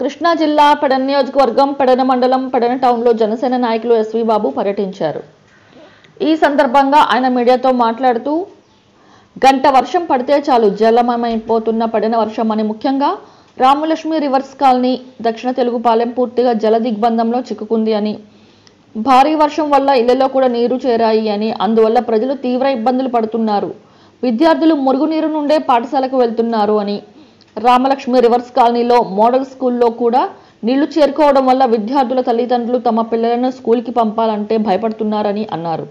కృష్ణా జిల్లా పెడన నియోజకవర్గం పెడన మండలం పెడన టౌన్లో జనసేన నాయకులు ఎస్వి బాబు పర్యటించారు ఈ సందర్భంగా ఆయన మీడియాతో మాట్లాడుతూ గంట వర్షం పడితే చాలు జలమయమైపోతున్న పడిన వర్షం అని ముఖ్యంగా రామలక్ష్మి రివర్స్ కాలనీ దక్షిణ తెలుగుపాలెం పూర్తిగా జల దిగ్బంధంలో చిక్కుకుంది అని భారీ వర్షం వల్ల ఇళ్లలో కూడా నీరు చేరాయి అని అందువల్ల ప్రజలు తీవ్ర ఇబ్బందులు పడుతున్నారు విద్యార్థులు మురుగునీరు నుండే పాఠశాలకు వెళ్తున్నారు అని రామలక్ష్మి రివర్స్ కాలనీలో మోడల్ స్కూల్లో కూడా నీళ్లు చేరుకోవడం వల్ల విద్యార్థుల తల్లిదండ్రులు తమ పిల్లలను స్కూల్కి పంపాలంటే భయపడుతున్నారని అన్నారు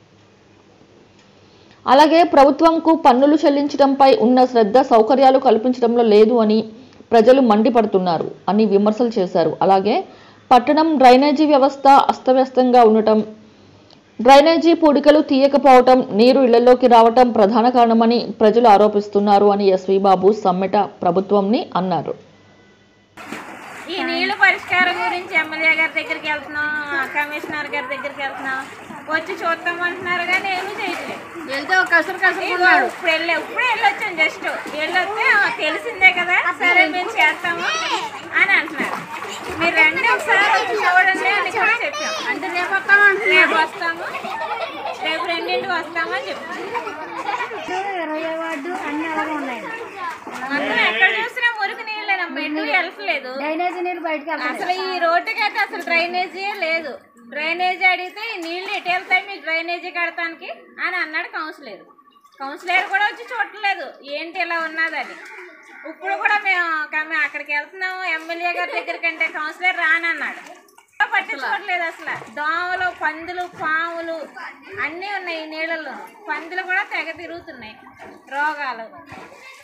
అలాగే ప్రభుత్వంకు పన్నులు చెల్లించడంపై ఉన్న శ్రద్ధ సౌకర్యాలు కల్పించడంలో లేదు అని ప్రజలు మండిపడుతున్నారు అని విమర్శలు చేశారు అలాగే పట్టణం డ్రైనేజీ వ్యవస్థ అస్తవ్యస్తంగా ఉండటం డ్రైనేజీ పూడికలు తీయకపోవటం నీరు ఇళ్లలోకి రావటం ప్రధాన కారణమని ప్రజలు ఆరోపిస్తున్నారు అని ఎస్వి బాబు సమ్మెట ప్రభుత్వంని అన్నారు ఈ నీళ్లు పరిష్కారం గురించి ఎమ్మెల్యే గారి దగ్గరికి వెళ్తున్నాం కమిషనర్ గారి దగ్గరికి వెళ్తున్నాం వచ్చి చూద్దాం అంటున్నారు కానీ ఏమీ చేయట్లేదు వెళ్తే ఒక కసురు కసురు ఇదిగో ఇప్పుడు వెళ్ళి ఇప్పుడు వెళ్ళొచ్చాం జస్ట్ వెళ్ళొస్తే "ఆ, తెలిసిందే కదా సరే మేము చేస్తాము అని అంటున్నారు మీరు రండి ఒకసారి వచ్చి చూడండి అని కూడా చెప్పాం అంటే రేపు వస్తాం రేపు వస్తాము రేపు రెండింటికి వస్తామని చెప్పాం ఇరవై వార్డు అన్ని అలాగే ఉన్నాయి మొత్తం ఎక్కడ చూసినా మురికి నీళ్ళేనమ్మా ఎటు వెళ్ళట్లేదు డ్రైనేజీ నీళ్ళు బయటకు వెళ్తాయి అసలు ఈ రోడ్డుకి అయితే అసలు డ్రైనేజీ లేదు డ్రైనేజీ అడిగితే ఈ నీళ్లు ఎటు వెళ్తాయి మీకు డ్రైనేజీ కడటానికి అని అన్నాడు కౌన్సిలర్ కౌన్సిలర్ కూడా వచ్చి చూడలేదు ఏంటి ఇలా ఉన్నదని ఇప్పుడు కూడా మేము కమ్మి అక్కడికి వెళ్తున్నాము ఎమ్మెల్యే గారి దగ్గరికి అంటే కౌన్సిలర్ రానన్నాడు పట్టించుకోవట్లేదు అసలు దోమలు పందులు పాములు అన్నీ ఉన్నాయి ఈ నీళ్ళల్లో పందులు కూడా తెగ తిరుగుతున్నాయి రోగాలు